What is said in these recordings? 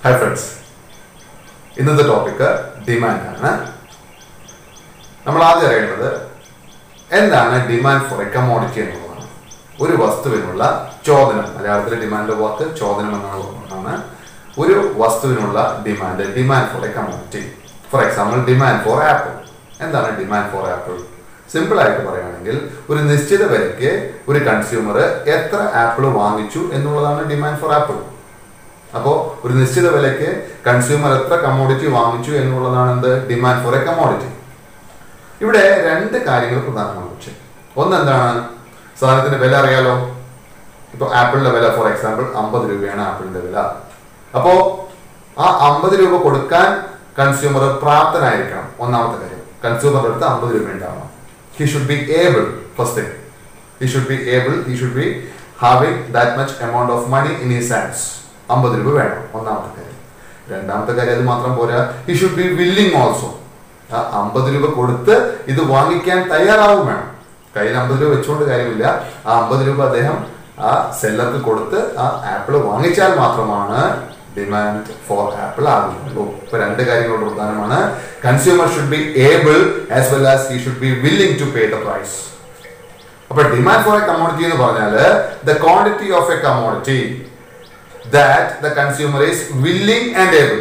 hi friends ഇന്നത്തെ topic demand ആണ് നമ്മൾ ആദ്യം അറിയേണ്ടത് എന്താണ് ഡിമാൻഡ് ഫോർ എ കമോഡിറ്റി എന്നുള്ളതാണ് ഒരു വസ്തുവിനുള്ള ചോദനം മലയാളത്തിലെ ഡിമാൻഡ് വാക്ക് ചോദനം എന്നാണ് ഒരു വസ്തുവിനുള്ള demand demand for a commodity for example demand for apple എന്താണ് ഡിമാൻഡ് ഫോർ ആപ്പിൾ സിമ്പിൾ ആയിട്ട് പറയുകയാണെങ്കിൽ ഒരു നിശ്ചിത വിലയ്ക്ക് ഒരു കൺസ്യൂമർ എത്ര ആപ്പിൾ വാങ്ങിച്ചു എന്നുള്ളതാണ് ഡിമാൻഡ് ഫോർ ആപ്പിൾ അപ്പോൾ ഒരു നിശ്ചിത വിലയ്ക്ക് കൺസ്യൂമർ എത്ര കമ്മോഡിറ്റി വാങ്ങിച്ചു എന്നുള്ളതാണ് എന്ത് ഡിമാൻഡ് ഫോർ എ കമ്മോഡിറ്റി ഇവിടെ രണ്ട് കാര്യങ്ങൾ പ്രധാനമാണ് പക്ഷേ ഒന്ന് എന്താണ് സാധനത്തിന്റെ വില അറിയാലോ ഇപ്പൊ ആപ്പിളിന്റെ വില ഫോർ എക്സാമ്പിൾ അമ്പത് രൂപയാണ് ആപ്പിളിന്റെ വില അപ്പോ ആ അമ്പത് രൂപ കൊടുക്കാൻ കൺസ്യൂമർ പ്രാപ്തനായിരിക്കണം ഒന്നാമത്തെ കാര്യം കൺസ്യൂമറുടെ അടുത്ത് അമ്പത് രൂപ ഉണ്ടാവണം he should be able first thing he should be able he should be having that much amount of money in his hands അമ്പത് രൂപ വേണം ഒന്നാമത്തെ കാര്യം രണ്ടാമത്തെ കാര്യം അത് മാത്രം പോരാ he should be willing also ആ അമ്പത് രൂപ കൊടുത്ത് ഇത് വാങ്ങിക്കാൻ തയ്യാറാവും വേണം കയ്യിൽ അമ്പത് രൂപ വെച്ചുകൊണ്ട് കാര്യമില്ല ആ അമ്പത് രൂപ അദ്ദേഹം ആ സെല്ലർക്ക് കൊടുത്ത് ആ ആപ്പിൾ വാങ്ങിച്ചാൽ മാത്രമാണ് ഡിമാൻഡ് ഫോർ ആപ്പിൾ ആകുന്നുള്ളൂ ഇപ്പൊ രണ്ട് കാര്യങ്ങളോട് പ്രധാനമാണ് consumer should be able as well as he should be willing to pay the price അപ്പൊ ഡിമാൻഡ് ഫോർ എ കമോഡിറ്റി എന്ന് പറഞ്ഞാൽ the quantity of a commodity that the consumer is willing and able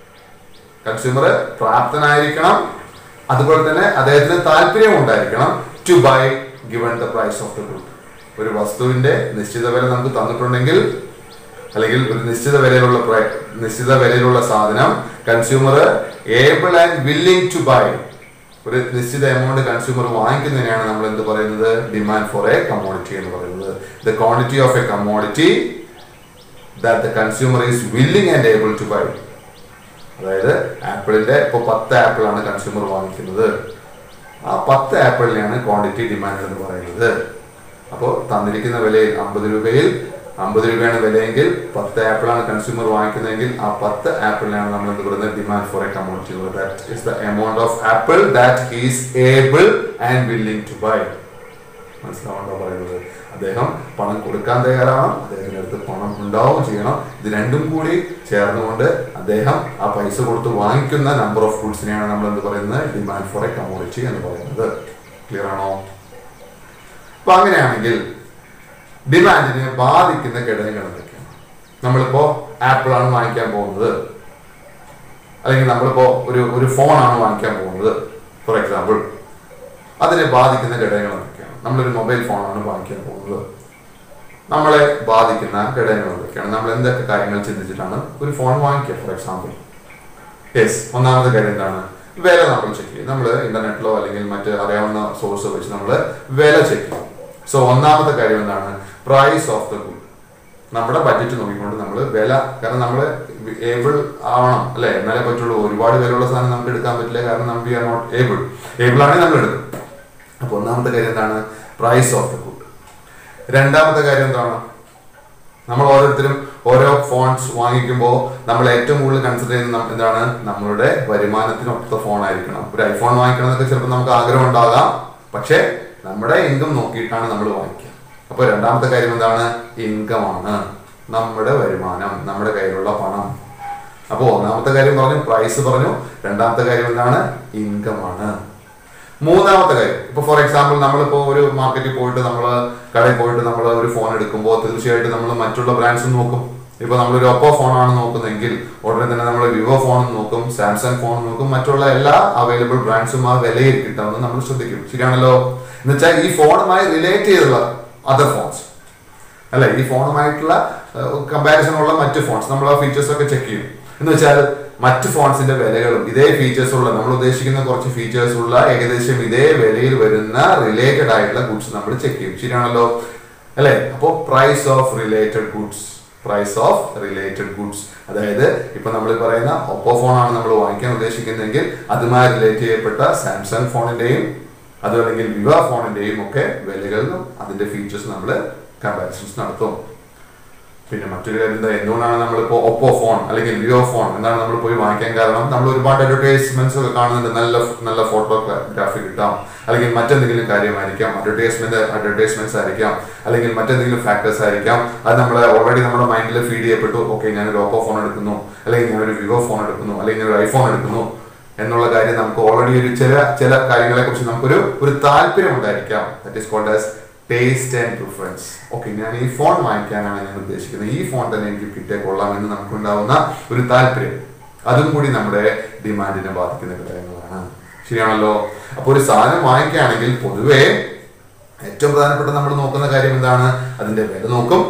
consumer പ്രാപ്തനായിരിക്കണം അതുപോലെ തന്നെ അദ്ദേഹത്തിന് താല്പര്യം ഉണ്ടായിരിക്കണം to buy given the price of the good ഒരു വസ്തുവിന്റെ നിശ്ചിത വില നമുക്ക് തന്നിട്ടുണ്ടെങ്കിൽ അല്ലെങ്കിൽ ഒരു നിശ്ചിത വിലയിലുള്ള പ്രൈ- നിശ്ചിത വിലയിലുള്ള സാധനം consumer able and willing to buy ഒരു നിശ്ചിത എമൗണ്ട് കൺസ്യൂമർ വാങ്ങിക്കുന്നതിനാണ് നമ്മൾ എന്ത് പറയുന്നത് ഡിമാൻഡ് ഫോർ എ കമോഡിറ്റി എന്ന് പറയുന്നത് the quantity of a commodity that the consumer is willing and able to buy അതായത് ആപ്പിളിന്റെ ഇപ്പൊ പത്ത് ആപ്പിൾ ആണ് കൺസ്യൂമർ വാങ്ങിക്കുന്നത് ആ പത്ത് ആപ്പിളിനെയാണ് ക്വാണ്ടിറ്റി ഡിമാൻഡ് എന്ന് പറയുന്നത് അപ്പോൾ തന്നിരിക്കുന്ന വിലയിൽ അമ്പത് രൂപയിൽ അമ്പത് രൂപയാണ് വിലയെങ്കിൽ പത്ത് ആപ്പിളാണ് കൺസ്യൂമർ വാങ്ങിക്കുന്നതെങ്കിൽ ആ പത്ത് ആപ്പിളിനാണ് നമ്മൾ എന്ത് പറയുന്നത് demand for a commodity that is the amount of apple that he's able and willing to buy മനസ്സിലാവണ്ടോ പറയുന്നത് അദ്ദേഹം പണം കൊടുക്കാൻ തയ്യാറാവണം അദ്ദേഹത്തിന്റെ അടുത്ത് പണം ഉണ്ടാവുകയും ചെയ്യണം ഇത് രണ്ടും കൂടി ചേർന്നുകൊണ്ട് അദ്ദേഹം ആ പൈസ കൊടുത്ത് വാങ്ങിക്കുന്ന നമ്പർ ഓഫ് ഗുഡ്സിനെയാണ് നമ്മൾ എന്ത് പറയുന്നത് ഡിമാൻഡ് ഫോർ എ കമോഡിറ്റി എന്ന് പറയുന്നത് ക്ലിയർ ആണോ അപ്പൊ അങ്ങനെയാണെങ്കിൽ ഡിമാൻഡിനെ ബാധിക്കുന്ന ഘടകങ്ങൾ എന്തൊക്കെയാണ് നമ്മളിപ്പോ ആപ്പിൾ ആണ് വാങ്ങിക്കാൻ പോകുന്നത് അല്ലെങ്കിൽ നമ്മളിപ്പോ ഒരു ഒരു ഫോണാണ് വാങ്ങിക്കാൻ പോകുന്നത് ഫോർ എക്സാമ്പിൾ അതിനെ ബാധിക്കുന്ന ഘടകങ്ങൾ എന്തൊക്കെയാണ് നമ്മളൊരു മൊബൈൽ ഫോണാണ് വാങ്ങിക്കാൻ പോകുന്നത് നമ്മളെ ബാധിക്കുന്ന ഘടകങ്ങൾ എന്തൊക്കെയാണ് നമ്മൾ എന്തൊക്കെ കാര്യങ്ങൾ ചിന്തിച്ചിട്ടാണ് ഒരു ഫോൺ വാങ്ങിക്കുക ഫോർ എക്സാമ്പിൾ യെസ് ഒന്നാമത്തെ കാര്യം എന്താണ് വില നമ്മൾ ചെക്ക് ചെയ്യും നമ്മൾ ഇന്റർനെറ്റിലോ അല്ലെങ്കിൽ മറ്റ് അറിയാവുന്ന സോഴ്സ് വെച്ച് നമ്മൾ വില ചെക്ക് ചെയ്യും സോ ഒന്നാമത്തെ കാര്യം എന്താണ് പ്രൈസ് ഓഫ് ദ ഗുഡ് നമ്മുടെ ബഡ്ജറ്റ് നോക്കിക്കൊണ്ട് നമ്മൾ വില കാരണം നമ്മൾ ഏബിൾ ആവണം അല്ലെ എന്നാലേ പറ്റുള്ളൂ ഒരുപാട് വിലയുള്ള സാധനം നമുക്ക് എടുക്കാൻ പറ്റില്ല കാരണം നമുക്ക് ആർ നോട്ട് ഏബിൾ ഏബിൾ ആണെങ്കിൽ നമ്മൾ എടുക്കും അപ്പൊ ഒന്നാമത്തെ കാര്യം എന്താണ് പ്രൈസ് ഓഫ് ദ ഗുഡ് രണ്ടാമത്തെ കാര്യം എന്താണ് നമ്മൾ ഓരോരുത്തരും ഓരോ ഫോൺസ് വാങ്ങിക്കുമ്പോൾ നമ്മൾ ഏറ്റവും കൂടുതൽ കൺസിഡർ ചെയ്യുന്ന നം- എന്താണ് നമ്മളുടെ വരുമാനത്തിനൊത്ത ഫോൺ ആയിരിക്കണം ഒരു ഐഫോൺ വാങ്ങിക്കണം എന്നൊക്കെ ചിലപ്പോൾ നമുക്ക് ആഗ്രഹം ഉണ്ടാകാം പക്ഷേ നമ്മുടെ ഇൻകം നോക്കിയിട്ടാണ് നമ്മൾ വാങ്ങിക്കുക അപ്പോൾ രണ്ടാമത്തെ കാര്യം എന്താണ് ഇൻകം ആണ് നമ്മുടെ വരുമാനം നമ്മുടെ കയ്യിലുള്ള പണം അപ്പോൾ ഒന്നാമത്തെ കാര്യം പറഞ്ഞു പ്രൈസ് പറഞ്ഞു രണ്ടാമത്തെ കാര്യം എന്താണ് ഇൻകം ആണ് മൂന്നാമത്തെ കാര്യം ഇപ്പൊ ഫോർ എക്സാമ്പിൾ നമ്മളിപ്പോ ഒരു മാർക്കറ്റിൽ പോയിട്ട് നമ്മൾ കടയിൽ പോയിട്ട് നമ്മൾ ഒരു ഫോൺ എടുക്കുമ്പോൾ തീർച്ചയായിട്ടും നമ്മൾ മറ്റുള്ള ബ്രാൻഡ്സ് നോക്കും ഇപ്പൊ നമ്മളൊരു ഒപ്പോ ഫോണാണ് നോക്കുന്നതെങ്കിൽ ഉടനെ തന്നെ നമ്മൾ വിവോ ഫോൺ നോക്കും സാംസങ് ഫോൺ നോക്കും മറ്റുള്ള എല്ലാ അവൈലബിൾ ബ്രാൻഡ്സും ആ വിലയിൽ കിട്ടുമെന്ന് നമ്മൾ ശ്രദ്ധിക്കും ശരിയാണല്ലോ എന്നുവെച്ചാൽ ഈ ഫോണുമായി റിലേറ്റ് ചെയ്തുള്ള അതർ ഫോൺസ് അല്ലെ ഈ ഫോണുമായിട്ടുള്ള കമ്പാരിസൺ ഉള്ള മറ്റ് ഫോൺസ് നമ്മൾ ആ ഫീച്ചേഴ്സ് ഒക്കെ ചെക്ക് ചെയ്യും എന്ന് വെച്ചാൽ മറ്റ് ഫോൺസിന്റെ വിലകളും ഇതേ ഫീച്ചേഴ്സ് ഉള്ള നമ്മൾ ഉദ്ദേശിക്കുന്ന കുറച്ച് ഫീച്ചേഴ്സ് ഉള്ള ഏകദേശം ഇതേ വിലയിൽ വരുന്ന റിലേറ്റഡ് ആയിട്ടുള്ള ഗുഡ്സ് നമ്മൾ ചെക്ക് ചെയ്യും ശരിയാണല്ലോ അല്ലെ അപ്പോൾ price of related goods price of related goods അതായത് ഇപ്പൊ നമ്മൾ പറയുന്ന ഒപ്പോ ഫോണാണ് നമ്മൾ വാങ്ങിക്കാൻ ഉദ്ദേശിക്കുന്നതെങ്കിൽ അതുമായി റിലേറ്റ് ചെയ്യപ്പെട്ട സാംസങ് ഫോണിന്റെയും അതുമല്ലെങ്കിൽ വിവ ഫോണിന്റെയും ഒക്കെ വിലകളിലും അതിന്റെ ഫീച്ചേഴ്സ് നമ്മൾ കമ്പാരിസൺസ് നടത്തും പിന്നെ മറ്റൊരു കാര്യം എന്താ എന്തുകൊണ്ടാണ് നമ്മളിപ്പോ ഒപ്പോ ഫോൺ അല്ലെങ്കിൽ വിവോ ഫോൺ എന്താണ് നമ്മൾ പോയി വാങ്ങിക്കാൻ കാരണം നമ്മൾ ഒരുപാട് അഡ്വർടൈസ്മെന്റ്സ് ഒക്കെ കാണുന്നുണ്ട് നല്ല നല്ല ഫോട്ടോഗ്രാഫി കിട്ടാം അല്ലെങ്കിൽ മറ്റെന്തെങ്കിലും കാര്യമായിരിക്കാം അഡ്വർടൈസ്മെന്റ് അഡ്വർടൈസ്മെന്റ്സ് ആയിരിക്കാം അല്ലെങ്കിൽ മറ്റെന്തെങ്കിലും ഫാക്ടേഴ്സ് ആയിരിക്കാം അത് നമ്മൾ ഓൾറെഡി നമ്മുടെ മൈൻഡിൽ ഫീഡ് ചെയ്യപ്പെട്ടു ഓക്കെ ഞാനൊരു ഓപ്പോ ഫോൺ എടുക്കുന്നു അല്ലെങ്കിൽ ഞാനൊരു വിവോ ഫോൺ എടുക്കുന്നു അല്ലെങ്കിൽ ഞാനൊരു ഐഫോൺ എടുക്കുന്നു എന്നുള്ള കാര്യം നമുക്ക് ഓൾറെഡി ഒരു ചില ചില കാര്യങ്ങളെ കുറിച്ച് നമുക്കൊരു ഒരു താല്പര്യം ഉണ്ടായിരിക്കാം that is called as taste and preference okay ഞാൻ ഈ ഫോൺ വാങ്ങിക്കാനാണ് ഞാൻ ഉദ്ദേശിക്കുന്നത് ഈ ഫോൺ തന്നെ എനിക്ക് കിട്ടിയ കൊള്ളാം എന്ന് നമുക്കുണ്ടാവുന്ന ഒരു താല്പര്യം അതും കൂടി നമ്മുടെ ഡിമാൻഡിനെ ബാധിക്കുന്ന ഘടകങ്ങളാണ് ശരിയാണല്ലോ അപ്പോൾ ഒരു സാധനം വാങ്ങിക്കുകയാണെങ്കിൽ പൊതുവേ ഏറ്റവും പ്രധാനപ്പെട്ട നമ്മൾ നോക്കുന്ന കാര്യം എന്താണ് അതിന്റെ വില നോക്കും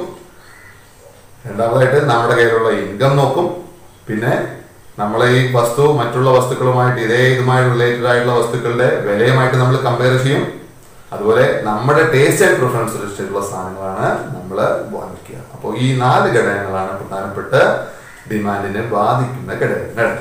രണ്ടാമതായിട്ട് നമ്മുടെ കയ്യിലുള്ള ഇൻകം നോക്കും പിന്നെ നമ്മളെ ഈ വസ്തു മറ്റുള്ള വസ്തുക്കളുമായിട്ട് ഇതേ ഇതുമായി റിലേറ്റഡ് ആയിട്ടുള്ള വസ്തുക്കളുടെ വിലയുമായിട്ട് നമ്മൾ കമ്പയർ ചെയ്യും അതുപോലെ നമ്മുടെ ടേസ്റ്റ് ആൻഡ് പ്രിഫറൻസ് അനുസരിച്ചുള്ള സാധനങ്ങളാണ് നമ്മൾ വാങ്ങിക്കുക അപ്പോൾ ഈ നാല് ഘടകങ്ങളാണ് പ്രധാനപ്പെട്ട ഡിമാൻഡിനെ ബാധിക്കുന്ന ഘടകങ്ങൾ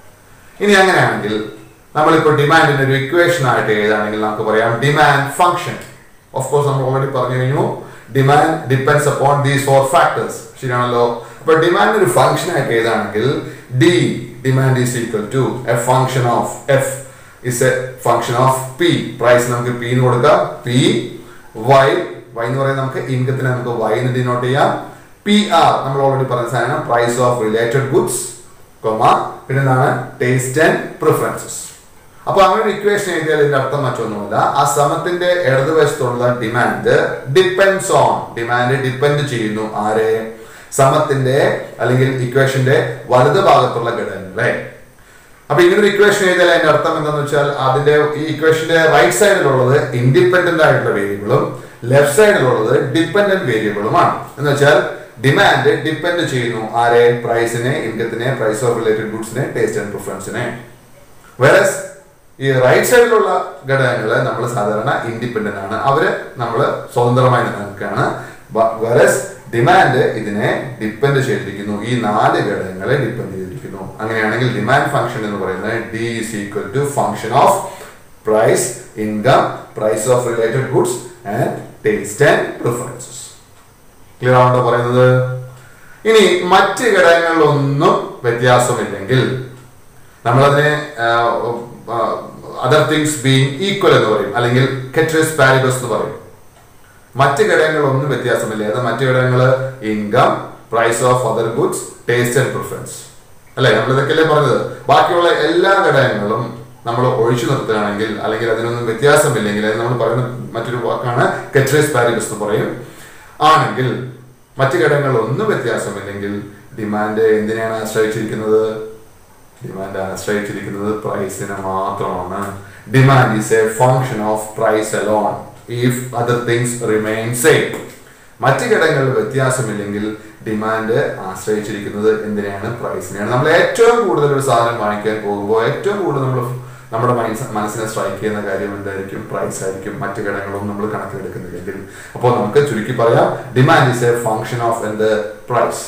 ഇനി അങ്ങനെയാണെങ്കിൽ നമ്മളിപ്പോൾ ഡിമാൻഡിന്റെ ഒരു ഇക്വേഷൻ ആയിട്ട് എഴുതാണെങ്കിൽ നമുക്ക് പറയാം ഡിമാൻഡ് ഫംഗ്ഷൻ ഓഫ് കോഴ്സ് നമ്മൾ ഓൾറെഡി പറഞ്ഞു കഴിഞ്ഞു demand depends upon these four factors ശരിയാണല്ലോ അപ്പൊ ഡിമാൻഡ് ഒരു ഫംഗ്ഷൻ ആയിട്ട് എഴുതാണെങ്കിൽ D demand is equal to a function of F is a function of P price നമുക്ക് പി എന്ന് കൊടുക്കാം പി വൈ വൈ എന്ന് പറയുന്നത് നമുക്ക് ഇൻകത്തിന് നമുക്ക് വൈ എന്ന് ഡിനോട്ട് ചെയ്യാം പി ആർ നമ്മൾ ഓൾറെഡി പറഞ്ഞ സാധനം price of related goods comma പിന്നെ എന്താണ് ടേസ്റ്റ് ആൻഡ് പ്രിഫറൻസസ് അപ്പൊ അങ്ങനെ ഒരു ഇക്വേഷൻ എഴുതിയാൽ ഇതിന്റെ അർത്ഥം മറ്റൊന്നുമില്ല ആ സമത്തിന്റെ ഇടതുവശത്തുള്ള demand depends on demand depend ചെയ്യുന്നു ആരെ സമത്തിന്റെ അല്ലെങ്കിൽ ഇക്വേഷന്റെ വലത് ഭാഗത്തുള്ള ഘടകങ്ങളെ അപ്പൊ ഇങ്ങനെ ഒരു ഇക്വേഷൻ എഴുതിയാൽ അതിന്റെ അർത്ഥം എന്താണെന്ന് വെച്ചാൽ അതിന്റെ ഈ ഇക്വേഷന്റെ റൈറ്റ് സൈഡിലുള്ളത് ഇൻഡിപെൻഡന്റ് ആയിട്ടുള്ള വേരിയബിളും ലെഫ്റ്റ് സൈഡിലുള്ളത് ഡിപ്പെൻഡന്റ് വേരിയബിളുമാണ് എന്ന് വെച്ചാൽ ഡിമാൻഡ് ഡിപ്പെൻഡ് ചെയ്യുന്നു ആരെ പ്രൈസിനെ ഇൻകത്തിനെ പ്രൈസ് ഓഫ് റിലേറ്റഡ് ഗുഡ്സിനെ ടേസ്റ്റ് ആൻഡ് പ്രിഫറൻസിനെ വേറെ ഈ റൈറ്റ് സൈഡിലുള്ള ഘടകങ്ങൾ നമ്മൾ സാധാരണ ഇൻഡിപെൻഡന്റ് ആണ് അവര് നമ്മൾ സ്വതന്ത്രമായി നിലനിൽക്കുകയാണ് വേറസ് ഡിമാൻഡ് ഇതിനെ ഡിപ്പെൻഡ് ചെയ്തിരിക്കുന്നു ഈ നാല് ഘടകങ്ങളെ ഡിപ്പെൻഡ് ചെയ്തിരിക്കുന്നു അങ്ങനെയാണെങ്കിൽ ഡിമാൻഡ് ഫംഗ്ഷൻ എന്ന് പറയുന്നത് D is equal to function of price income price of related goods and taste and preferences clear ആവണ്ടോ പറയുന്നത് ഇനി മറ്റ് ഘടകങ്ങളിലൊന്നും വ്യത്യാസമില്ലെങ്കിൽ നമ്മളതിനെ അതർ തിങ്സ് ബീങ് ഈക്വൽ എന്ന് പറയും അല്ലെങ്കിൽ കെട്രസ് പാരിബസ് എന്ന് പറയും മറ്റ് ഘടകങ്ങളൊന്നും വ്യത്യാസമില്ല അത് മറ്റ് ഘടകങ്ങൾ income price of other goods taste and preference അല്ലെ നമ്മൾ ഇതൊക്കെയല്ലേ പറഞ്ഞത് ബാക്കിയുള്ള എല്ലാ ഘടകങ്ങളും നമ്മൾ ഒഴിച്ചു നിർത്തുകയാണെങ്കിൽ അല്ലെങ്കിൽ അതിനൊന്നും വ്യത്യാസമില്ലെങ്കിൽ അത് നമ്മൾ പറയുന്ന മറ്റൊരു വാക്കാണ് കെട്രസ് പാരിബസ് എന്ന് പറയും ആണെങ്കിൽ മറ്റ് ഘടകങ്ങളൊന്നും വ്യത്യാസമില്ലെങ്കിൽ ഡിമാൻഡ് എന്തിനെയാണ് ആശ്രയിച്ചിരിക്കുന്നത് ഡിമാൻഡ് ആശ്രയിച്ചിരിക്കുന്നത് പ്രൈസിനെ മാത്രമാണ് demand is a function of price alone if other things remain same മറ്റ് ഘടകങ്ങളിൽ വ്യത്യാസമില്ലെങ്കിൽ ഡിമാൻഡ് ആശ്രയിച്ചിരിക്കുന്നത് എന്തിനെയാണ് പ്രൈസിനെയാണ് നമ്മൾ ഏറ്റവും കൂടുതൽ ഒരു സാധനം വാങ്ങിക്കാൻ പോകുമ്പോൾ ഏറ്റവും കൂടുതൽ നമ്മൾ നമ്മുടെ മനസ്സിനെ സ്ട്രൈക്ക് ചെയ്യുന്ന കാര്യം എന്തായിരിക്കും പ്രൈസ് ആയിരിക്കും മറ്റു ഘടകങ്ങളൊന്നും നമ്മൾ കണക്കിലെടുക്കുന്നില്ലെങ്കിൽ അപ്പോൾ നമുക്ക് ചുരുക്കി പറയാം demand is a function of എന്ത് പ്രൈസ്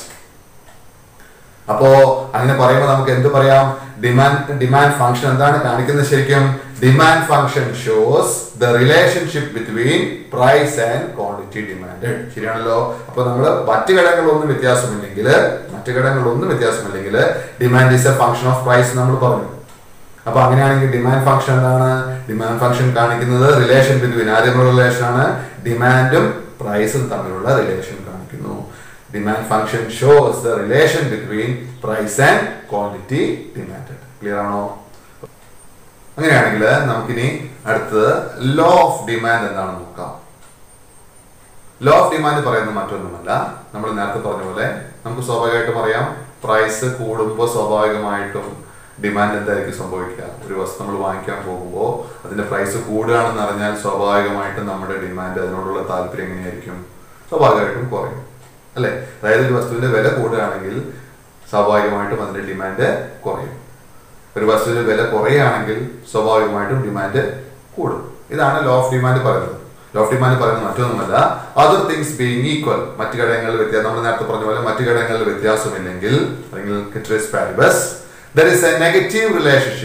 അപ്പോ അങ്ങനെ പറയുമ്പോൾ നമുക്ക് എന്ത് പറയാം ഡിമാൻഡ് ഡിമാൻഡ് ഫംഗ്ഷൻ എന്താണ് കാണിക്കുന്നത് ശരിക്കും demand function shows the relationship between price and quantity demand ശരിയാണല്ലോ അപ്പൊ നമ്മൾ മറ്റു ഘടകങ്ങളൊന്നും വ്യത്യാസമില്ലെങ്കിൽ മറ്റു ഘടകങ്ങളൊന്നും വ്യത്യാസമില്ലെങ്കിൽ demand is a function of price നമ്മൾ പറഞ്ഞു അപ്പൊ അങ്ങനെയാണെങ്കിൽ ഡിമാൻഡ് ഫംഗ്ഷൻ എന്താണ് ഡിമാൻഡ് ഫംഗ്ഷൻ കാണിക്കുന്നത് റിലേഷൻ ബിറ്റ്വീൻ ആദ്യമുള്ള റിലേഷൻ ആണ് ഡിമാൻഡും പ്രൈസും തമ്മിലുള്ള റിലേഷൻ കാണിക്കുന്നു demand function shows the relation between price and quantity demand clear ആണോ അങ്ങനെയാണെങ്കിൽ നമുക്കിനി അടുത്തത് ലോ ഓഫ് ഡിമാൻഡ് എന്താണെന്ന് നോക്കാം ലോ ഓഫ് ഡിമാൻഡ് പറയുന്നത് മറ്റൊന്നുമല്ല നമ്മൾ നേരത്തെ പറഞ്ഞ പോലെ നമുക്ക് സ്വാഭാവികമായിട്ടും അറിയാം പ്രൈസ് കൂടുമ്പോൾ സ്വാഭാവികമായിട്ടും ഡിമാൻഡ് എന്തായിരിക്കും സംഭവിക്കുക ഒരു വസ്തു നമ്മൾ വാങ്ങിക്കാൻ പോകുമ്പോൾ അതിന്റെ പ്രൈസ് കൂടുകയാണെന്ന് അറിഞ്ഞാൽ സ്വാഭാവികമായിട്ടും നമ്മുടെ ഡിമാൻഡ് അതിനോടുള്ള താല്പര്യം എങ്ങനെയായിരിക്കും സ്വാഭാവികമായിട്ടും കുറയും അല്ലെ അതായത് ഒരു വസ്തുവിന്റെ വില കൂടുകയാണെങ്കിൽ സ്വാഭാവികമായിട്ടും അതിന്റെ ഡിമാൻഡ് കുറയും ഒരു വസ്തുവിന്റെ വില കുറയുകയാണെങ്കിൽ സ്വാഭാവികമായിട്ടും ഡിമാൻഡ് കൂടും ഇതാണ് ലോ ഓഫ് ഡിമാൻഡ് പറയുന്നത് ലോ ഓഫ് ഡിമാൻഡ് പറയുന്നത് മറ്റൊന്നുമല്ല അതർ തിങ്സ് ബീങ് ഈക്വൽ മറ്റു ഘടകങ്ങളിൽ വ്യത്യാസം നമ്മൾ നേരത്തെ പറഞ്ഞ പോലെ മറ്റു ഘടകങ്ങളിൽ വ്യത്യാസമില്ലെങ്കിൽ അല്ലെങ്കിൽ ceteris paribus there is a negative relationship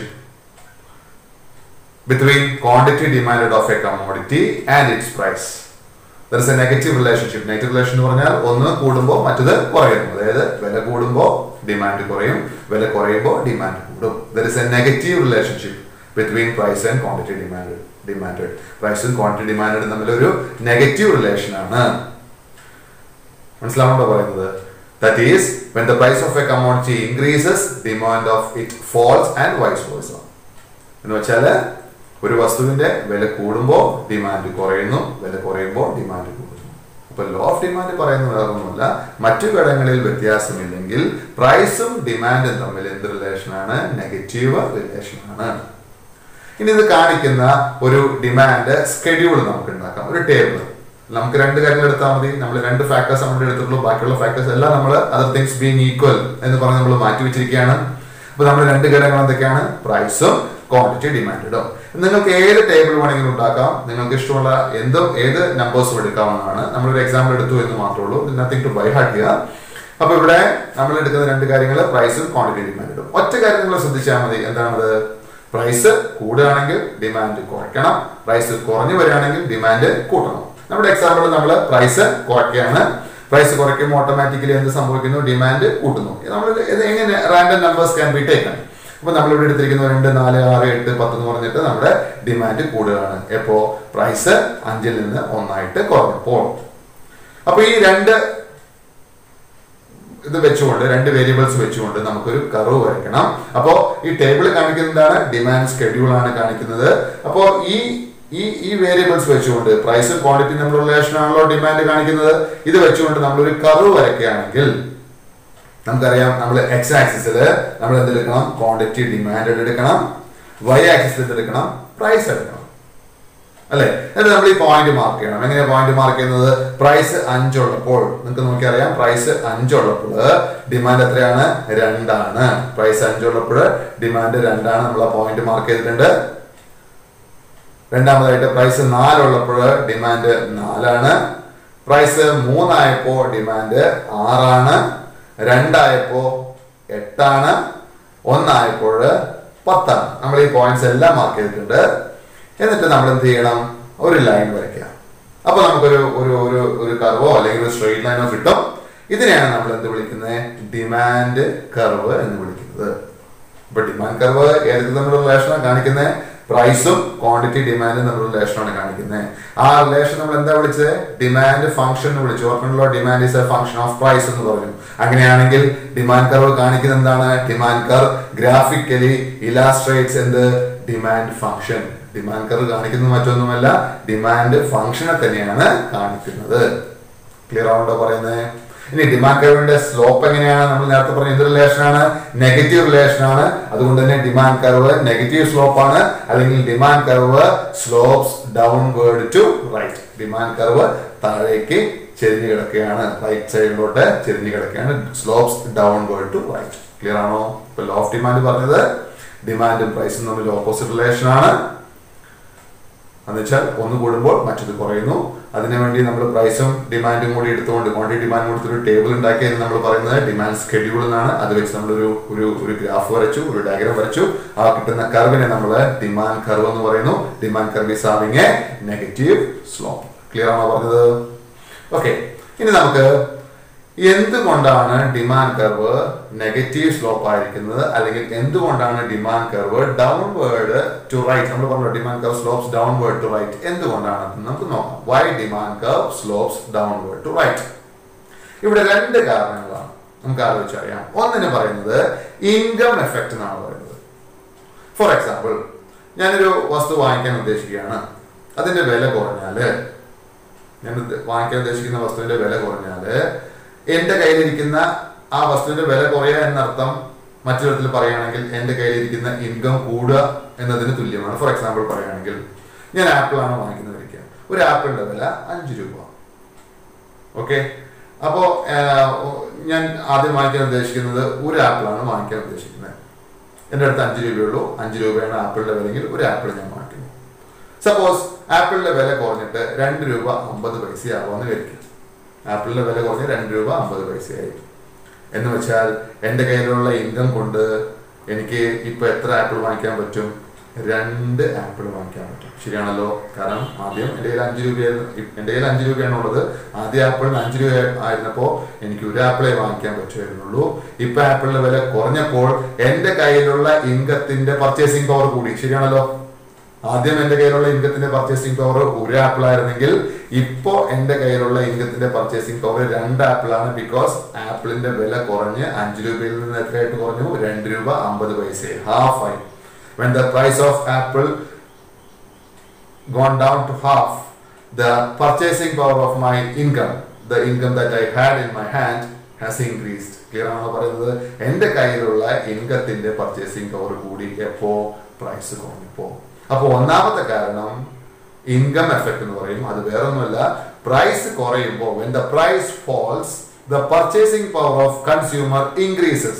between quantity demanded of a commodity and its price there is a negative relationship negative relation എന്ന് പറഞ്ഞാൽ ഒന്ന് കൂടുമ്പോൾ മറ്റത് കുറയുന്നു അതായത് വില കൂടുമ്പോൾ ഡിമാൻഡ് കുറയും വില കുറയുമ്പോൾ ഡിമാൻഡ് കൂടും there is a negative relationship between price and quantity demand demand പ്രൈസും ക്വാണ്ടിറ്റി ഡിമാൻഡും തമ്മിൽ ഒരു നെഗറ്റീവ് റിലേഷൻ ആണ് മനസ്സിലാവുണ്ടോ പറയുന്നത് that is when the price of a commodity increases demand of it falls and vice versa എന്ന് വെച്ചാല് ഒരു വസ്തുവിന്റെ വില കൂടുമ്പോൾ ഡിമാൻഡ് കുറയുന്നു വില കുറയുമ്പോൾ ഡിമാൻഡ് കൂടുന്നു അപ്പൊ ലോ ഓഫ് ഡിമാൻഡ് പറയുന്ന വേറൊന്നുമല്ല മറ്റു ഘടകങ്ങളിൽ വ്യത്യാസമില്ലെങ്കിൽ പ്രൈസും ഡിമാൻഡും തമ്മിൽ എന്ത് റിലേഷനാണ് നെഗറ്റീവ് റിലേഷനാണ് ഇനി ഇത് കാണിക്കുന്ന ഒരു ഡിമാൻഡ് സ്കെഡ്യൂൾ നമുക്ക് ഉണ്ടാക്കാം ഒരു ടേബിൾ നമുക്ക് രണ്ട് കാര്യങ്ങൾ എടുത്താൽ മതി നമ്മൾ രണ്ട് ഫാക്ടേഴ്സ് നമ്മുടെ എടുത്തിട്ടുള്ളൂ ബാക്കിയുള്ള ഫാക്ടേഴ്സ് എല്ലാം നമ്മൾ അതർ തിങ്സ് ബീങ് ഈക്വൽ എന്ന് പറഞ്ഞ് നമ്മൾ മാറ്റി വെച്ചിരിക്കുകയാണ് അപ്പൊ നമ്മൾ രണ്ട് ഘടകങ്ങൾ എന്തൊക്കെയാണ് പ്രൈസും ക്വാണ്ടിറ്റി ഡിമാൻഡും നിങ്ങൾക്ക് ഏത് ടേബിൾ വേണമെങ്കിലും ഉണ്ടാക്കാം നിങ്ങൾക്ക് ഇഷ്ടമുള്ള എന്തും ഏത് നമ്പേഴ്സും എടുക്കാവുന്നതാണ് നമ്മളൊരു എക്സാമ്പിൾ എടുത്തു എന്ന് മാത്രമേ ഉള്ളൂ നത്തിങ് ടു ബൈ ഹാർട്ട് ചെയ്യുക അപ്പൊ ഇവിടെ നമ്മൾ എടുക്കുന്ന രണ്ട് കാര്യങ്ങൾ പ്രൈസും ക്വാണ്ടിറ്റി ഡിമാൻഡും ഒറ്റ കാര്യം നിങ്ങൾ ശ്രദ്ധിച്ചാൽ മതി എന്താണത് പ്രൈസ് കൂടുകയാണെങ്കിൽ ഡിമാൻഡ് കുറയ്ക്കണം പ്രൈസ് കുറഞ്ഞു വരികയാണെങ്കിൽ ഡിമാൻഡ് കൂട്ടണം നമ്മുടെ എക്സാമ്പിൾ നമ്മൾ പ്രൈസ് കുറയ്ക്കുകയാണ് പ്രൈസ് കുറയ്ക്കുമ്പോൾ ഓട്ടോമാറ്റിക്കലി എന്ത് സംഭവിക്കുന്നു ഡിമാൻഡ് കൂട്ടുന്നു നമ്മൾ ഇത് എങ്ങനെ random numbers can be taken അപ്പൊ നമ്മൾ ഇവിടെ എടുത്തിരിക്കുന്ന രണ്ട് നാല് ആറ് എട്ട് പത്ത് എന്ന് പറഞ്ഞിട്ട് നമ്മുടെ ഡിമാൻഡ് കൂടുകയാണ് എപ്പോ പ്രൈസ് അഞ്ചിൽ നിന്ന് ഒന്നായിട്ട് കുറഞ്ഞപ്പോൾ അപ്പൊ ഈ രണ്ട് ഇത് വെച്ചുകൊണ്ട് രണ്ട് വേരിയബിൾസ് വെച്ചുകൊണ്ട് നമുക്കൊരു കർവ് വരയ്ക്കണം അപ്പോ ഈ ടേബിൾ കാണിക്കുന്നതാണ് ഡിമാൻഡ് സ്കെഡ്യൂൾ ആണ് കാണിക്കുന്നത് അപ്പോ ഈ ഈ ഈ വേരിയബിൾസ് വെച്ചുകൊണ്ട് പ്രൈസ് ക്വാണ്ടിറ്റി നമ്മൾ റിലേഷൻ ആണല്ലോ ഡിമാൻഡ് കാണിക്കുന്നത് ഇത് വെച്ചുകൊണ്ട് നമ്മൾ ഒരു കർവ് വരയ്ക്കുകയാണെങ്കിൽ നമുക്കറിയാം നമ്മൾ എക്സ് ആക്സിസിൽ നമ്മൾ എന്തെടുക്കണം ക്വാണ്ടിറ്റി ഡിമാൻഡ് എടുക്കണം വൈ ആക്സിസിൽ എടുക്കണം പ്രൈസ് എടുക്കണം അല്ലെ എന്നിട്ട് നമ്മൾ ഈ പോയിന്റ് മാർക്ക് ചെയ്യണം എങ്ങനെയാ പോയിന്റ് മാർക്ക് ചെയ്യുന്നത് പ്രൈസ് അഞ്ചുള്ളപ്പോൾ നിങ്ങൾക്ക് നോക്കിയറിയാം പ്രൈസ് അഞ്ചുള്ളപ്പോൾ ഡിമാൻഡ് എത്രയാണ് രണ്ടാണ് പ്രൈസ് അഞ്ചുള്ളപ്പോൾ ഡിമാൻഡ് രണ്ടാണ് നമ്മൾ ആ പോയിന്റ് മാർക്ക് ചെയ്തിട്ടുണ്ട് രണ്ടാമതായിട്ട് പ്രൈസ് നാലുള്ളപ്പോൾ ഡിമാൻഡ് നാലാണ് പ്രൈസ് മൂന്നായപ്പോ ഡിമാൻഡ് ആറാണ് രണ്ടായപ്പോ എട്ടാണ് ഒന്നായപ്പോൾ പത്താണ് നമ്മൾ ഈ പോയിന്റ്സ് എല്ലാം മാർക്ക് ചെയ്തിട്ടുണ്ട് എന്നിട്ട് നമ്മൾ എന്ത് ചെയ്യണം ഒരു ലൈൻ വരയ്ക്കുക അപ്പൊ നമുക്കൊരു ഒരു ഒരു ഒരു കർവോ അല്ലെങ്കിൽ ഒരു സ്ട്രെയിറ്റ് ലൈനോ കിട്ടും ഇതിനെയാണ് നമ്മൾ എന്ത് വിളിക്കുന്നത് ഡിമാൻഡ് കർവ് എന്ന് വിളിക്കുന്നത് ഇപ്പൊ ഡിമാൻഡ് കർവ് ഏതൊക്കെ തമ്മിലുള്ള റിലേഷനാണ് കാണിക്കുന്നത് പ്രൈസും ക്വാണ്ടിറ്റി ഡിമാൻഡും തമ്മിലുള്ള റിലേഷനാണ് കാണിക്കുന്നത് ആ റിലേഷൻ നമ്മൾ എന്താ വിളിച്ചത് ഡിമാൻഡ് ഫംഗ്ഷൻ എന്ന് വിളിച്ചു ഓർക്കണല്ലോ demand is a function of price എന്ന് പറഞ്ഞു അങ്ങനെയാണെങ്കിൽ ഡിമാൻഡ് കർവ് കാണിക്കുന്നത് എന്താണ് ഡിമാൻഡ് കർവ് ഗ്രാഫിക്കലി ഇലാസ്ട്രേറ്റ്സ് എന്ത് ഡിമാൻഡ് ഫംഗ്ഷൻ ഡിമാൻഡ് കർവ് കാണിക്കുന്നത് മറ്റൊന്നുമല്ല ഡിമാൻഡ് ഫംഗ്ഷനെ തന്നെയാണ് കാണിക്കുന്നത് ക്ലിയർ ആവുണ്ടോ പറയുന്നത് ഇനി ഡിമാൻഡ് കർവിന്റെ സ്ലോപ്പ് എങ്ങനെയാണ് നമ്മൾ നേരത്തെ പറഞ്ഞ എന്ത് റിലേഷൻ ആണ് നെഗറ്റീവ് റിലേഷൻ ആണ് അതുകൊണ്ട് തന്നെ ഡിമാൻഡ് കർവ് നെഗറ്റീവ് സ്ലോപ്പ് ആണ് അല്ലെങ്കിൽ demand curve slopes downward to right demand curve താഴേക്ക് ചെരിഞ്ഞു കിടക്കുകയാണ് റൈറ്റ് സൈഡിലോട്ട് ചെരിഞ്ഞു കിടക്കുകയാണ് slopes downward to right clear ആണോ ഇപ്പൊ ലോ ഓഫ് ഡിമാൻഡ് പറഞ്ഞത് ഡിമാൻഡും പ്രൈസും തമ്മിൽ ഓപ്പോസിറ്റ് റിലേഷൻ ആണ് എന്ന് വെച്ചാൽ ഒന്ന് കൂടുമ്പോൾ മറ്റത് കുറയുന്നു അതിനുവേണ്ടി നമ്മൾ പ്രൈസും ഡിമാൻഡും കൂടി എടുത്തുകൊണ്ട് ക്വാണ്ടിറ്റി ഡിമാൻഡ് കൊടുത്തൊരു ടേബിൾ ഉണ്ടാക്കിയെന്ന് നമ്മൾ പറയുന്നത് ഡിമാൻഡ് സ്കെഡ്യൂൾ എന്നാണ് അത് വെച്ച് നമ്മളൊരു ഒരു ഒരു ഗ്രാഫ് വരച്ചു ഒരു ഡയഗ്രാം വരച്ചു ആ കിട്ടുന്ന കർവിനെ നമ്മൾ ഡിമാൻഡ് കർവ് എന്ന് പറയുന്നു demand curve is having a negative slope clear ആണോ പറഞ്ഞത് ഓക്കെ ഇനി നമുക്ക് എന്തുകൊണ്ടാണ് ഡിമാൻഡ് കർവ് നെഗറ്റീവ് സ്ലോപ്പ് ആയിരിക്കുന്നത് അല്ലെങ്കിൽ എന്തുകൊണ്ടാണ് demand curve downward to right നമ്മൾ പറഞ്ഞു demand curve slopes downward to right എന്തുകൊണ്ടാണ് നമുക്ക് നോക്കാം why demand curve slopes downward to right ഇവിടെ രണ്ട് കാരണങ്ങളാണ് നമുക്ക് ആലോചിച്ചറിയാം ഒന്നിന് പറയുന്നത് ഇൻകം എഫക്റ്റ് എന്നാണ് പറയുന്നത് ഫോർ എക്സാമ്പിൾ ഞാനൊരു വസ്തു വാങ്ങിക്കാൻ ഉദ്ദേശിക്കുകയാണ് അതിന്റെ വില കുറഞ്ഞാല് ഞാൻ ഉദ്ദ- വാങ്ങിക്കാൻ ഉദ്ദേശിക്കുന്ന വസ്തുവിന്റെ വില കുറഞ്ഞാല് എന്റെ കയ്യിലിരിക്കുന്ന ആ വസ്തുവിന്റെ വില കുറയുക എന്നർത്ഥം മറ്റൊരു വിധത്തിൽ പറയുകയാണെങ്കിൽ എന്റെ കയ്യിലിരിക്കുന്ന ഇൻകം കൂടുക എന്നതിന് തുല്യമാണ് ഫോർ എക്സാമ്പിൾ പറയുകയാണെങ്കിൽ ഞാൻ ആപ്പിൾ ആണ് വാങ്ങിക്കുന്നത് ഇരിക്കുക ഒരു ആപ്പിളിന്റെ വില അഞ്ച് രൂപ ഓക്കെ അപ്പോ ആഹ്, ഞാൻ ആദ്യം വാങ്ങിക്കാൻ ഉദ്ദേശിക്കുന്നത് ഒരു ആപ്പിളാണ് വാങ്ങിക്കാൻ ഉദ്ദേശിക്കുന്നത് എൻ്റെ അടുത്ത് അഞ്ച് രൂപയുള്ളൂ അഞ്ച് രൂപയാണ് ആപ്പിളിന്റെ വിലയെങ്കിൽ ഒരു ആപ്പിൾ ഞാൻ വാങ്ങിക്കുന്നു സപ്പോസ് ആപ്പിളിന്റെ വില കുറഞ്ഞിട്ട് രണ്ട് രൂപ അമ്പത് പൈസ ആവുമെന്ന് വിചാരിക്കും ആപ്പിളിന്റെ വില കുറഞ്ഞ് രണ്ട് രൂപ അമ്പത് പൈസയായി എന്ന് വെച്ചാൽ എൻ്റെ കയ്യിലുള്ള ഇൻകം കൊണ്ട് എനിക്ക് ഇപ്പൊ എത്ര ആപ്പിൾ വാങ്ങിക്കാൻ പറ്റും രണ്ട് ആപ്പിൾ വാങ്ങിക്കാൻ പറ്റും ശരിയാണല്ലോ കാരണം ആദ്യം എൻ്റെ കയ്യിൽ അഞ്ച് രൂപയായിരുന്നു ഇ- എൻ്റെ കയ്യിൽ അഞ്ച് രൂപയാണ് ഉള്ളത് ആദ്യം ആപ്പിളിന് അഞ്ച് രൂപ ആയിരുന്നപ്പോൾ എനിക്ക് ഒരു ആപ്പിളെ വാങ്ങിക്കാൻ പറ്റുമായിരുന്നുള്ളൂ ഇപ്പൊ ആപ്പിളിന്റെ വില കുറഞ്ഞപ്പോൾ എൻ്റെ കയ്യിലുള്ള ഇൻകത്തിന്റെ പർച്ചേസിംഗ് പവർ കൂടി ശരിയാണല്ലോ ആദ്യം എന്റെ കയ്യിലുള്ള ഇൻകത്തിന്റെ പർച്ചേസിംഗ് പവർ ഒരു ആപ്പിൾ ആയിരുന്നെങ്കിൽ ഇപ്പോ എന്റെ കയ്യിലുള്ള ഇൻകത്തിന്റെ പർച്ചേസിംഗ് പവർ രണ്ട് ആപ്പിളാണ് ബിക്കോസ് ആപ്പിളിന്റെ വില കുറഞ്ഞ് അഞ്ച് രൂപയിൽ നിന്ന് എത്രയായിട്ട് കുറഞ്ഞു രണ്ട് രൂപ അമ്പത് പൈസ ഹാഫ് ആയി when the price of apple gone down to half the purchasing power of my income the income that i had in my hand has increased clear ആണോ പറയുന്നത് എന്റെ കയ്യിലുള്ള ഇൻകത്തിന്റെ പർച്ചേസിംഗ് പവർ കൂടി എപ്പോ പ്രൈസ് കുറഞ്ഞപ്പോ അപ്പൊ ഒന്നാമത്തെ കാരണം ഇൻകം എഫക്ട് എന്ന് പറയും അത് വേറൊന്നുമല്ല പ്രൈസ് കുറയുമ്പോൾ when the price falls the purchasing power of consumer increases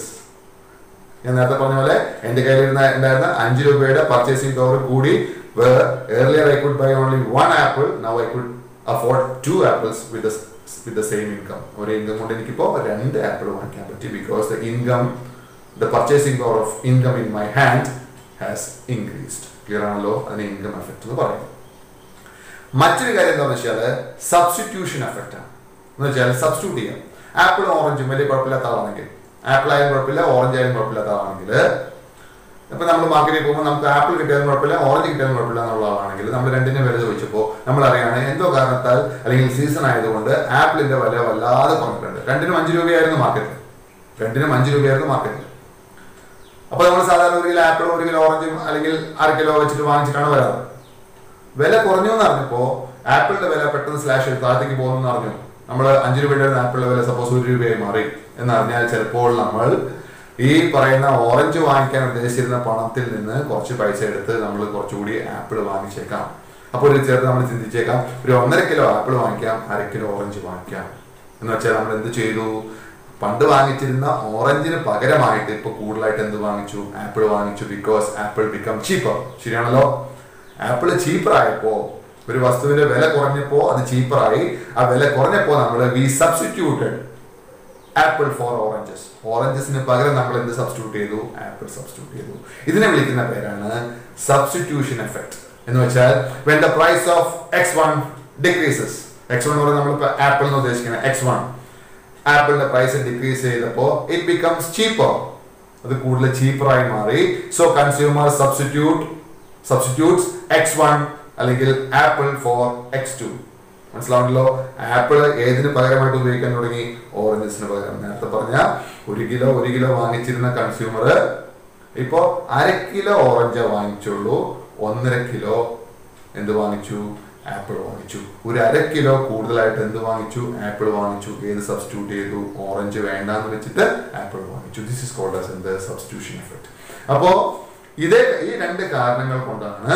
ഞാൻ നേരത്തെ പറഞ്ഞ പോലെ എന്റെ കയ്യിൽ ഇരുന്ന ഉണ്ടായിരുന്ന അഞ്ച് രൂപയുടെ പർച്ചേസിംഗ് പവർ കൂടി earlier I could buy only one apple now I could afford two apples with with the same income ഒരു ഇൻകം കൊണ്ട് എനിക്കിപ്പോൾ രണ്ട് ആപ്പിൾ വാങ്ങിക്കാൻ പറ്റി because the income the purchasing power of income in my hand has increased clear ആണല്ലോ അതിന് income effect എന്ന് പറയുന്നത് മറ്റൊരു കാര്യം എന്താണെന്ന് വെച്ചാൽ സബ്സ്റ്റിറ്റ്യൂഷൻ എഫക്റ്റ് ആണ് എന്ന് വെച്ചാൽ സബ്സ്റ്റിറ്റ്യൂട്ട് ചെയ്യാം ആപ്പിളും ഓറഞ്ചും വലിയ കുഴപ്പമില്ലാത്ത ആളാണെങ്കിൽ ആപ്പിൾ ആയാലും കുഴപ്പമില്ല ഓറഞ്ച് ആയാലും കുഴപ്പമില്ലാത്ത ആളാണെങ്കിൽ ഇപ്പൊ നമ്മൾ മാർക്കറ്റിൽ പോകുമ്പോൾ നമുക്ക് ആപ്പിൾ കിട്ടിയാലും കുഴപ്പമില്ല ഓറഞ്ച് കിട്ടിയാലും കുഴപ്പമില്ല എന്നുള്ള ആളാണെങ്കിൽ നമ്മൾ രണ്ടിന്റെ വില ചോദിച്ചപ്പോൾ നമ്മൾ അറിയാണ് എന്തോ കാരണത്താൽ അല്ലെങ്കിൽ സീസൺ ആയതുകൊണ്ട് ആപ്പിളിന്റെ വില വല്ലാതെ കുറഞ്ഞിട്ടുണ്ട് രണ്ടിനും അഞ്ച് രൂപയായിരുന്നു മാർക്കറ്റിൽ രണ്ടിനും അഞ്ച് രൂപയായിരുന്നു മാർക്കറ്റിൽ അപ്പൊ നമ്മൾ സാധാരണ ഒരു കിലോ ആപ്പിളും ഒരു കിലോ ഓറഞ്ചും അല്ലെങ്കിൽ അര കിലോ വെച്ചിട്ട് വാങ്ങിച്ചിട്ടാണ് വരാറ് വില കുറഞ്ഞു എന്ന് അറിഞ്ഞപ്പോ ആപ്പിളിന്റെ വില പെട്ടെന്ന് സ്ലാഷ് ചെയ്ത് താഴത്തേക്ക് പോകുന്നു എന്ന് അറിഞ്ഞു നമ്മൾ അഞ്ച് രൂപയുടെ ആപ്പിളിന്റെ വില സപ്പോസ് ഒരു രൂപയായി മാറി എന്നറിഞ്ഞാൽ ചിലപ്പോൾ നമ്മൾ ഈ പറയുന്ന ഓറഞ്ച് വാങ്ങിക്കാൻ ഉദ്ദേശിച്ചിരുന്ന പണത്തിൽ നിന്ന് കുറച്ച് പൈസ എടുത്ത് നമ്മൾ കുറച്ചുകൂടി ആപ്പിൾ വാങ്ങിച്ചേക്കാം അപ്പോൾ ഒരു ചേർത്ത് നമ്മൾ ചിന്തിച്ചേക്കാം ഒരു ഒന്നര കിലോ ആപ്പിൾ വാങ്ങിക്കാം അര കിലോ ഓറഞ്ച് വാങ്ങിക്കാം എന്ന് വെച്ചാൽ നമ്മൾ എന്ത് ചെയ്തു പണ്ട് വാങ്ങിച്ചിരുന്ന ഓറഞ്ചിന് പകരമായിട്ട് ഇപ്പൊ കൂടുതലായിട്ട് എന്ത് വാങ്ങിച്ചു ആപ്പിൾ വാങ്ങിച്ചു ബിക്കോസ് ആപ്പിൾ ബിക്കം ചീപ്പർ ശരിയാണല്ലോ ആപ്പിൾ ചീപ്പർ ആയപ്പോ ഒരു വസ്തുവിന്റെ വില കുറഞ്ഞപ്പോ അത് ചീപ്പറായി ആ വില കുറഞ്ഞപ്പോ നമ്മൾ we substituted apple for oranges ഓറഞ്ചസിന് പകരം നമ്മൾ എന്ത് സബ്സ്റ്റിറ്റ്യൂട്ട് ചെയ്തു ആപ്പിൾ സബ്സ്റ്റിറ്റ്യൂട്ട് ചെയ്തു ഇതിനെ വിളിക്കുന്ന പേരാണ് സബ്സ്റ്റിറ്റ്യൂഷൻ എഫക്ട് എന്ന് വെച്ചാൽ when the price of X one decreases X one എന്ന് പറയുന്നത് നമ്മൾ ആപ്പിൾ എന്ന് ഉദ്ദേശിക്കുന്നത് എക്സ് വൺ ആപ്പിളിന്റെ പ്രൈസ് ഡിക്രീസ് ചെയ്തപ്പോ ഇറ്റ് ബിക്കംസ് ചീപ്പർ അത് കൂടുതൽ ചീപ്പറായി മാറി so consumer substitute substitutes X one അല്ലെങ്കിൽ ആപ്പിൾ ഫോർ എക്സ് ടു മനസ്സിലാവണല്ലോ ആപ്പിൾ ഏതിന് പകരമായിട്ട് ഉപയോഗിക്കാൻ തുടങ്ങി ഓറഞ്ചസിന് പകരം നേരത്തെ പറഞ്ഞ ഒരു കിലോ ഒരു കിലോ വാങ്ങിച്ചിരുന്ന കൺസ്യൂമർ ഇപ്പോ അര കിലോ ഓറഞ്ച് വാങ്ങിച്ചുള്ളൂ ഒന്നര കിലോ എന്ത് വാങ്ങിച്ചു ആപ്പിൾ വാങ്ങിച്ചു ഒരു അര കിലോ കൂടുതലായിട്ട് എന്ത് വാങ്ങിച്ചു ആപ്പിൾ വാങ്ങിച്ചു ഏത് സബ്സ്റ്റിറ്റ്യൂട്ട് ചെയ്തു ഓറഞ്ച് വേണ്ടാന്ന് വെച്ചിട്ട് ആപ്പിൾ വാങ്ങിച്ചു ദിസ് ഇസ് കോൾഡ് ആസ് എന്ത് സബ്സ്റ്റിറ്റ്യൂഷൻ എഫക്ട് അപ്പോ ഇതേ ഈ രണ്ട് കാരണങ്ങൾ കൊണ്ടാണ്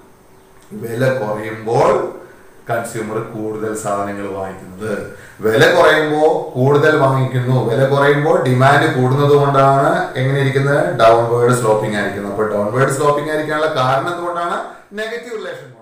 വില കുറയുമ്പോൾ കൺസ്യൂമർ കൂടുതൽ സാധനങ്ങൾ വാങ്ങിക്കുന്നത് വില കുറയുമ്പോൾ കൂടുതൽ വാങ്ങിക്കുന്നു വില കുറയുമ്പോൾ ഡിമാൻഡ് കൂടുന്നത് കൊണ്ടാണ് എങ്ങനെ ഇരിക്കുന്നത് ഡൗൺവേർഡ് സ്ലോപ്പിംഗ് ആയിരിക്കുന്നത് അപ്പോൾ ഡൗൺവേർഡ് സ്ലോപ്പിംഗ് ആയിരിക്കാനുള്ള കാരണം എന്തുകൊണ്ടാണ് നെഗറ്റീവ് റിലേഷൻ